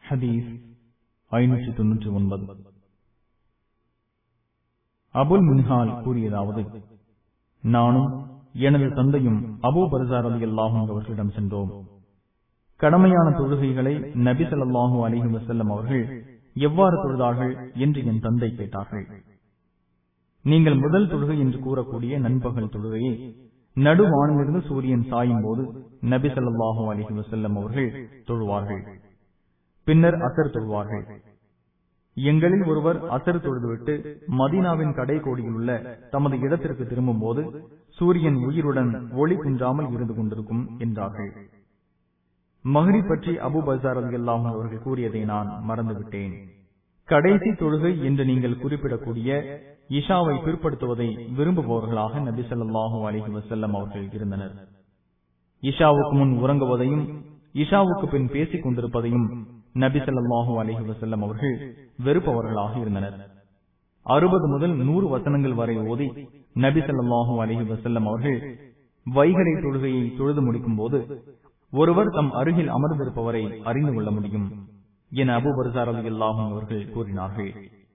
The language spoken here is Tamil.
ஹதீஸ் ஐநூற்றி தொன்னூற்றி ஒன்பது அபுல் மின்ஹால் கூறியதாவது நானும் எனது தந்தையும் அபு பர்சார் அலி அல்லாஹும் அவர்களிடம் சென்றோம் கடமையான தொழுகைகளை நபி ஸல்லல்லாஹு அலைஹி வஸல்லம் அவர்கள் எவ்வாறு தொழுதார்கள் என்று என் தந்தை கேட்டார்கள் நீங்கள் முதல் தொழுகை என்று கூறக்கூடிய நண்பகல் தொழுகையை நடுவானிலிருந்து சூரியன் சாயும் போது நபி ஸல்லல்லாஹு அலைஹி வஸல்லம் அவர்கள் தொழுவார்கள் பின்னர் அசர் தொழுவார்கள் எங்களில் ஒருவர் அசர் தொழுதுவிட்டு மதீனாவின் கடை கோடியில் உள்ள தமது இடத்திற்கு திரும்பும் போது சூரியன் உயிருடன் ஒளி குன்றாமல் இருந்து கொண்டிருக்கும் என்றார்கள் மஹரி பற்றி அபு பசார் அல்லாஹும் அவர்கள் கூறியதை நான் மறந்துவிட்டேன் கடைசி தொழுகை என்று நீங்கள் குறிப்பிடக்கூடிய இஷாவை பிற்படுத்துவதை விரும்புபவர்களாக நபி ஸல்லல்லாஹு அலைஹி வஸல்லம் அவர்கள் இருந்தனர் இஷாவுக்கு முன் உறங்குவதையும் இஷாவுக்கு பின் பேசிக் கொண்டிருப்பதையும் நபி ஸல்லல்லாஹு அலைஹி வஸல்லம் அவர்கள் வெறுப்பவர்களாக இருந்தனர் அறுபது முதல் நூறு வசனங்கள் வரை ஓதி நபி ஸல்லல்லாஹு அலைஹி வஸல்லம் அவர்கள் வைகரை தொழுகையை தொழுது முடிக்கும் போது ஒருவர் தம் அருகில் அமர்ந்திருப்பவரை அறிந்து கொள்ள முடியும் என அபு பர்சார் அலி அல்லாஹும் அவர்கள் கூறினார்கள்